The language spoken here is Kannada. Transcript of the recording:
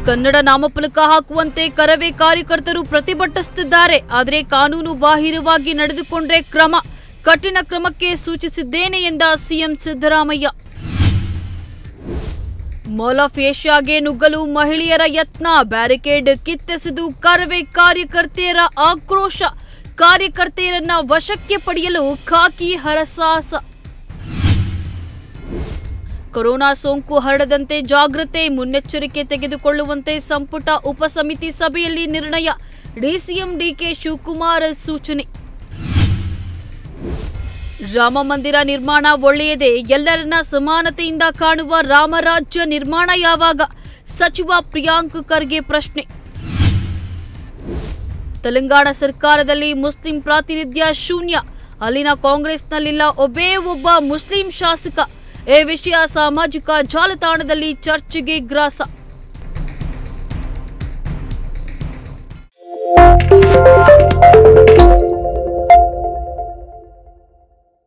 ಕನ್ನಡ ನಾಮಫಲಕ ಹಾಕುವಂತೆ ಕರವೇ ಕಾರ್ಯಕರ್ತರು ಪ್ರತಿಭಟಿಸುತ್ತಿದ್ದಾರೆ ಆದರೆ ಕಾನೂನು ಬಾಹಿರವಾಗಿ ನಡೆದುಕೊಂಡ್ರೆ ಕ್ರಮ ಕಠಿಣ ಕ್ರಮಕ್ಕೆ ಸೂಚಿಸಿದ್ದೇನೆ ಎಂದ ಸಿಎಂ ಸಿದ್ದರಾಮಯ್ಯ ಮಾಲ್ ಆಫ್ ಏಷ್ಯಾಗೆ ನುಗ್ಗಲು ಮಹಿಳೆಯರ ಯತ್ನ ಬ್ಯಾರಿಕೇಡ್ ಕಿತ್ತೆಸೆದು ಕರವೇ ಕಾರ್ಯಕರ್ತೆಯರ ಆಕ್ರೋಶ ಕಾರ್ಯಕರ್ತೆಯರನ್ನ ವಶಕ್ಕೆ ಪಡೆಯಲು ಖಾಕಿ ಹರಸಾಹಸ ಕೊರೋನಾ ಸೋಂಕು ಹರಡದಂತೆ ಜಾಗ್ರತೆ ಮುನ್ನೆಚ್ಚರಿಕೆ ತೆಗೆದುಕೊಳ್ಳುವಂತೆ ಸಂಪುಟ ಉಪಸಮಿತಿ ಸಭೆಯಲ್ಲಿ ನಿರ್ಣಯ ಡಿಸಿಎಂ ಡಿಕೆ ಶಿವಕುಮಾರ್ ಸೂಚನೆ ರಾಮ ಮಂದಿರ ನಿರ್ಮಾಣ ಒಳ್ಳೆಯದೇ ಎಲ್ಲರನ್ನ ಸಮಾನತೆಯಿಂದ ಕಾಣುವ ರಾಮರಾಜ್ಯ ನಿರ್ಮಾಣ ಯಾವಾಗ ಸಚಿವ ಪ್ರಿಯಾಂಕ್ ಖರ್ಗೆ ಪ್ರಶ್ನೆ ತೆಲಂಗಾಣ ಸರ್ಕಾರದಲ್ಲಿ ಮುಸ್ಲಿಂ ಪ್ರಾತಿನಿಧ್ಯ ಶೂನ್ಯ ಅಲ್ಲಿನ ಕಾಂಗ್ರೆಸ್ನಲ್ಲಿಲ್ಲ ಒಬ್ಬೇ ಒಬ್ಬ ಮುಸ್ಲಿಂ ಶಾಸಕ ಈ ವಿಷಯ ಸಾಮಾಜಿಕ ಜಾಲತಾಣದಲ್ಲಿ ಚರ್ಚೆಗೆ ಗ್ರಾಸ